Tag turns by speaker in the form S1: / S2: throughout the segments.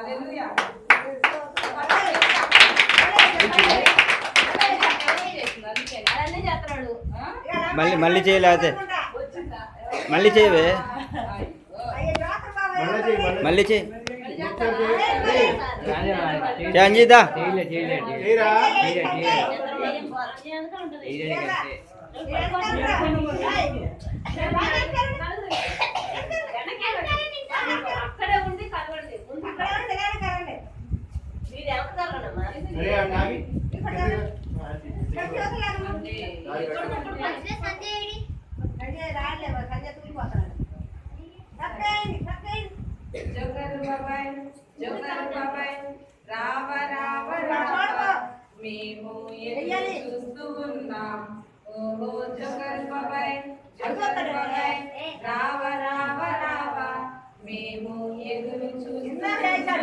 S1: హల్లెలూయా.
S2: అదన్నీ చేస్తున్నాడు
S1: ఆ?
S3: మళ్ళీ మళ్ళీ చేయలేకపోతే
S1: వచ్చిందా?
S3: మళ్ళీ చేయవే
S1: అయ్యో.
S3: మళ్ళీ చేయి అంజిదా
S4: చేయరా
S2: అక్కడే ఉండి కలవండి ముందు మీరు ఎవరుతారమ్మా
S4: అరే ఆ నాగి
S1: జోకర్ బాబాయ్ జోకర్ బాబాయ్ రావ రావ రావ మేము ఎదురు చూస్తూ ఉన్నాం ఓహో జోకర్ బాబాయ్ జోకర్ బాబాయ్ రావ రావ రావ మేము ఎదురు చూస్తున్నాం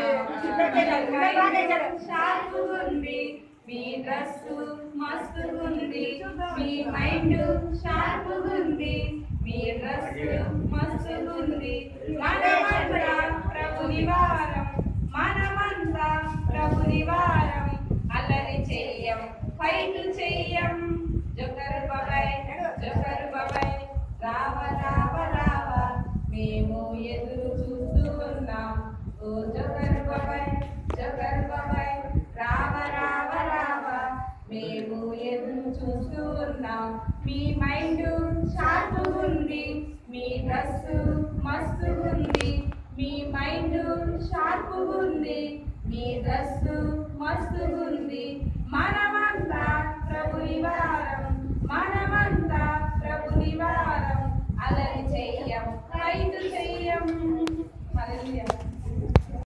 S1: షార్ప్ ఉంది మీ డ్రెస్ మస్తు ఉంది మీ మైండ్ షార్ప్ ఉంది మీ డ్రెస్ మస్తు ఉంది మనమంతా ప్రభు నివారం మనమంతా ప్రభు నివారం అల్లరి చెయ్యం ఫైట్ చెయ్యం జోకర్ బాబాయ్ జోకర్ బాబాయ్ రావ రావ రావ మేము ఎదురు చూస్తూ ఉన్నాం ఓ జోకర్ బాబాయ్ జోకర్ బాబాయ్ రావ రావ రావ మేము ఎదురు చూస్తూ ఉన్నాం మీ మైండ్ షార్ప్ ఉంది మీ డ్రెస్